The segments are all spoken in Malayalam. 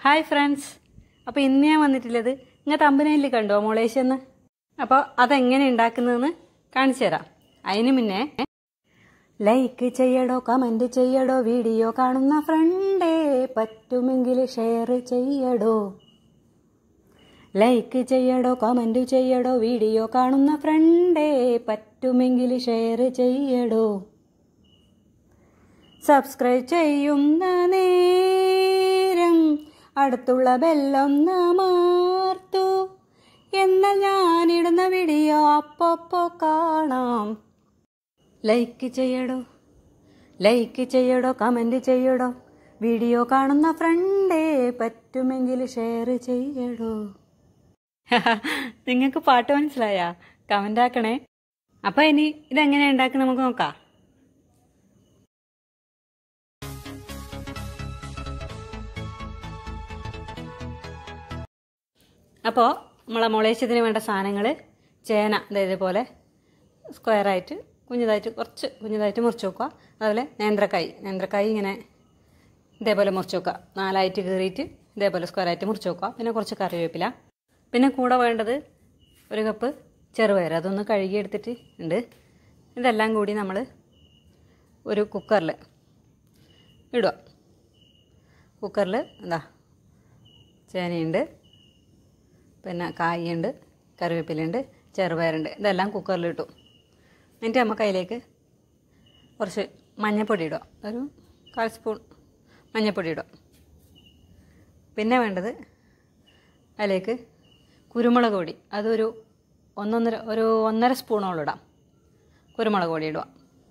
ഹായ് ഫ്രണ്ട്സ് അപ്പോൾ ഇന്ന് ഞാൻ വന്നിട്ടുള്ളത് ഇങ്ങനെ തമ്പനയിൽ കണ്ടോ മൊളേശ്യെന്ന് അപ്പോൾ അതെങ്ങനെ ഉണ്ടാക്കുന്നതെന്ന് കാണിച്ചു തരാം അതിന് മുന്നേ ലൈക്ക് ചെയ്യടോ കമൻറ്റ് ചെയ്യടോ വീഡിയോ കാണുന്ന ഫ്രണ്ടേ പറ്റുമെങ്കിൽ ഷെയർ ചെയ്യടോ ലൈക്ക് ചെയ്യടോ കമൻറ്റ് ചെയ്യടോ വീഡിയോ കാണുന്ന ഫ്രണ്ടേ പറ്റുമെങ്കിൽ ഷെയർ ചെയ്യടോ സബ്സ്ക്രൈബ് ചെയ്യുന്ന നേരം അടുത്തുള്ള ബെല്ലൊന്ന് മാർത്തു എന്നാൽ ഞാനിടുന്ന വീഡിയോ അപ്പപ്പോ കാണാം ലൈക്ക് ചെയ്യടോ ലൈക്ക് ചെയ്യടോ കമൻറ്റ് ചെയ്യടോ വീഡിയോ കാണുന്ന ഫ്രണ്ടേ പറ്റുമെങ്കിൽ ഷെയർ ചെയ്യടോ നിങ്ങൾക്ക് പാട്ട് മനസ്സിലായാ കമൻ്റ് ആക്കണേ അപ്പം ഇനി ഇതെങ്ങനെ ഉണ്ടാക്കി നമുക്ക് നോക്കാം അപ്പോൾ നമ്മളെ മുളേശ്യത്തിന് വേണ്ട സാധനങ്ങൾ ചേന ഇതേപോലെ സ്ക്വയറായിട്ട് കുഞ്ഞതായിട്ട് കുറച്ച് കുഞ്ഞതായിട്ട് മുറിച്ച് വെക്കുക അതുപോലെ നേന്ത്രക്കായ് നേന്ത്രക്കായ് ഇങ്ങനെ ഇതേപോലെ മുറിച്ച് വെക്കുക നാലായിട്ട് കീറിയിട്ട് ഇതേപോലെ സ്ക്വയറായിട്ട് മുറിച്ച് വെക്കുക പിന്നെ കുറച്ച് കറിവേപ്പില പിന്നെ കൂടെ വേണ്ടത് ഒരു കപ്പ് ചെറുപയർ അതൊന്ന് കഴുകിയെടുത്തിട്ട് ഉണ്ട് ഇതെല്ലാം കൂടി നമ്മൾ ഒരു കുക്കറിൽ ഇടുക കുക്കറിൽ എന്താ ചേനയുണ്ട് പിന്നെ കായുണ്ട് കറിവേപ്പിലുണ്ട് ചെറുപയറുണ്ട് ഇതെല്ലാം കുക്കറിലിട്ടു എന്നിട്ട് നമുക്ക് അതിലേക്ക് കുറച്ച് മഞ്ഞൾപ്പൊടി ഇടുക ഒരു കാൽ സ്പൂൺ മഞ്ഞൾപ്പൊടി ഇടുക പിന്നെ വേണ്ടത് അതിലേക്ക് കുരുമുളക് പൊടി അതൊരു ഒന്നൊന്നര ഒരു ഒന്നര സ്പൂണോളം ഇടാം കുരുമുളക് പൊടി ഇടുക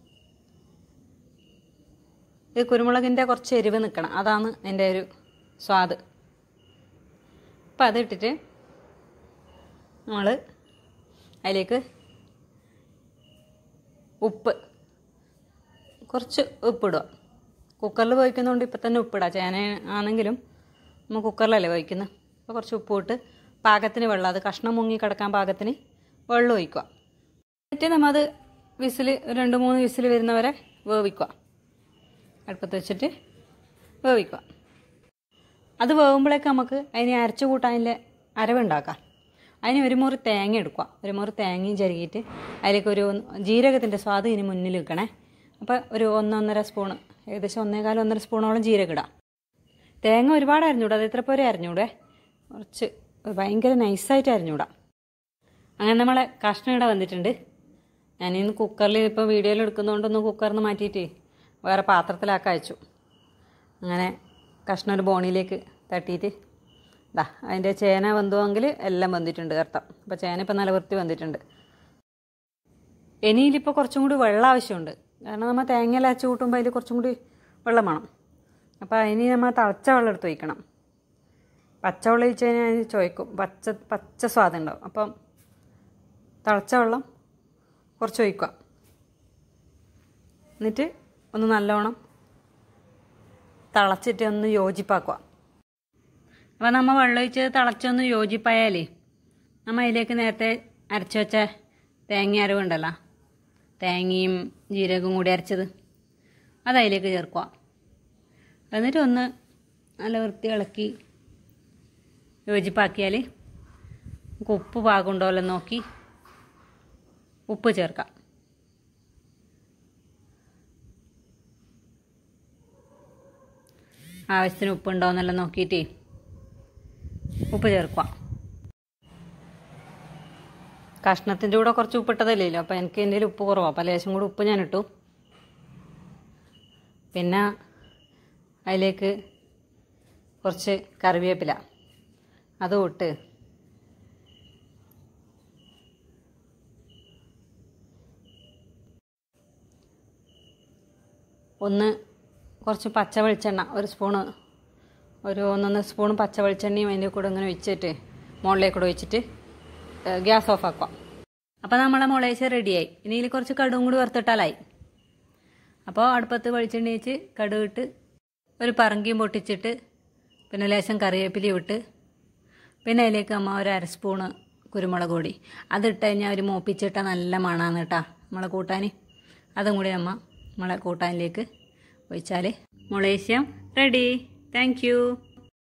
ഇത് കുരുമുളകിൻ്റെ കുറച്ച് എരിവ് നിൽക്കണം അതാണ് എൻ്റെ ഒരു സ്വാദ് അപ്പം അതിട്ടിട്ട് നമ്മൾ അതിലേക്ക് ഉപ്പ് കുറച്ച് ഉപ്പിടുക കുക്കറിൽ വേവിക്കുന്നതുകൊണ്ട് ഇപ്പം തന്നെ ഉപ്പിടാം ചേന ആണെങ്കിലും നമ്മൾ കുക്കറിലല്ലേ വേവിക്കുന്നത് അപ്പോൾ കുറച്ച് ഉപ്പ് ഇട്ട് പാകത്തിന് വെള്ളം അത് കഷ്ണം മുങ്ങി കിടക്കാൻ പാകത്തിന് വെള്ളം ഒഴിക്കുക എന്നിട്ട് നമ്മൾ അത് വിസിൽ രണ്ട് മൂന്ന് വിസിൽ വരുന്നവരെ വേവിക്കുക അടുപ്പത്ത് വെച്ചിട്ട് വേവിക്കുക അത് വേവുമ്പോഴേക്ക് നമുക്ക് അതിനെ അരച്ചു കൂട്ടാനിലെ അരവുണ്ടാക്കാം അതിന് ഒരു മുറി തേങ്ങ എടുക്കുക ഒരു മുറി തേങ്ങയും ചെരുകിയിട്ട് അതിലേക്ക് ഒരു ജീരകത്തിൻ്റെ സ്വാദ് ഇതിന് മുന്നിൽ വെക്കണേ അപ്പോൾ ഒരു ഒന്നൊന്നര സ്പൂണ് ഏകദേശം ഒന്നേകാലം ഒന്നര സ്പൂണോളം ജീരകം ഇടാം തേങ്ങ ഒരുപാട് അരിഞ്ഞൂടാ അത് ഇത്ര പോരെ അരിഞ്ഞൂടെ കുറച്ച് ഭയങ്കര നൈസായിട്ട് അരിഞ്ഞൂടാം അങ്ങനെ നമ്മളെ കഷ്ണം ഇവിടെ വന്നിട്ടുണ്ട് ഞാനിന്ന് കുക്കറിൽ ഇപ്പോൾ വീഡിയോയിൽ എടുക്കുന്നതുകൊണ്ടൊന്ന് കുക്കറിൽ നിന്ന് മാറ്റിയിട്ട് വേറെ പാത്രത്തിലാക്കി അയച്ചു അങ്ങനെ കഷ്ണം ഒരു ബോണിലേക്ക് തട്ടിയിട്ട് ദാ അതിൻ്റെ ചേന വെന്തുവെങ്കിൽ എല്ലാം വെന്തിട്ടുണ്ട് കർത്തം അപ്പോൾ ചേന ഇപ്പം നല്ല വൃത്തി വെന്തിട്ടുണ്ട് ഇനിയിലിപ്പോൾ കുറച്ചും കൂടി വെള്ളം ആവശ്യമുണ്ട് കാരണം നമ്മൾ തേങ്ങയെല്ലാം അരച്ച് കൂട്ടുമ്പോൾ അതിൽ കുറച്ചും കൂടി വെള്ളം വേണം അപ്പോൾ അതിന് നമ്മൾ തിളച്ച വെള്ളം എടുത്ത് വയ്ക്കണം പച്ചവെള്ളം ഒഴിച്ച് കഴിഞ്ഞാൽ അതിന് ചോയ്ക്കും പച്ച പച്ച സ്വാദം ഉണ്ടാവും അപ്പം തിളച്ച വെള്ളം കുറച്ച് ഒഴിക്കുക എന്നിട്ട് ഒന്ന് നല്ലോണം തിളച്ചിട്ട് ഒന്ന് യോജിപ്പാക്കുക അപ്പോൾ നമ്മൾ വെള്ളമൊഴിച്ച് തിളച്ചൊന്ന് യോജിപ്പായാലേ നമ്മൾ അതിലേക്ക് നേരത്തെ അരച്ച് വെച്ച തേങ്ങ അരവുണ്ടല്ലോ തേങ്ങയും ജീരകവും കൂടി അരച്ചത് അത് അതിലേക്ക് ചേർക്കുക എന്നിട്ട് ഒന്ന് നല്ല വൃത്തി ഇളക്കി യോജിപ്പാക്കിയാൽ നമുക്ക് ഉപ്പ് പാകമുണ്ടോ എന്ന് നോക്കി ഉപ്പ് ചേർക്കാം ആവശ്യത്തിന് ഉപ്പുണ്ടോ എന്നെല്ലാം നോക്കിയിട്ടേ ഉപ്പ് ചേർക്കുക കഷ്ണത്തിൻ്റെ കൂടെ കുറച്ച് ഉപ്പിട്ടതല്ലല്ലോ അപ്പോൾ എനിക്ക് എൻ്റെ ഉപ്പ് കുറവാണ് അപ്പോൾ ലേശം കൂടി ഉപ്പ് ഞാൻ ഇട്ടു പിന്നെ അതിലേക്ക് കുറച്ച് കറിവേപ്പില അതും ഇട്ട് ഒന്ന് കുറച്ച് പച്ച വെളിച്ചെണ്ണ ഒരു സ്പൂണ് ഒരു ഒന്നൊന്നര സ്പൂൺ പച്ച വെളിച്ചെണ്ണയും അതിൻ്റെ കൂടെ ഇങ്ങനെ ഒഴിച്ചിട്ട് മുകളിലേക്ക് കൂടെ ഒഴിച്ചിട്ട് ഗ്യാസ് ഓഫ് ആക്കുക അപ്പോൾ നമ്മളെ മുളേശ്ശ റെഡിയായി ഇനി ഇതിൽ കുറച്ച് കടുവും കൂടി വറുത്തിട്ടാലായി അപ്പോൾ അടുപ്പത്ത് വെളിച്ചെണ്ണ വെച്ച് കടുവിട്ട് ഒരു പറങ്കിയും പൊട്ടിച്ചിട്ട് പിന്നെ ലേശം കറിവേപ്പിലയും ഇട്ട് പിന്നെ അതിലേക്ക് അമ്മ ഒരു അര സ്പൂണ് കുരുമുളക് പൊടി അതിട്ട് കഴിഞ്ഞാൽ ഒരു മൂപ്പിച്ചിട്ടാൽ നല്ല മണമാണ് കേട്ടോ നമ്മളെ കൂട്ടാൻ അതും കൂടി അമ്മ നമ്മളെ കൂട്ടാനിലേക്ക് ഒഴിച്ചാൽ മുളേശ്യം റെഡി താങ്ക് യു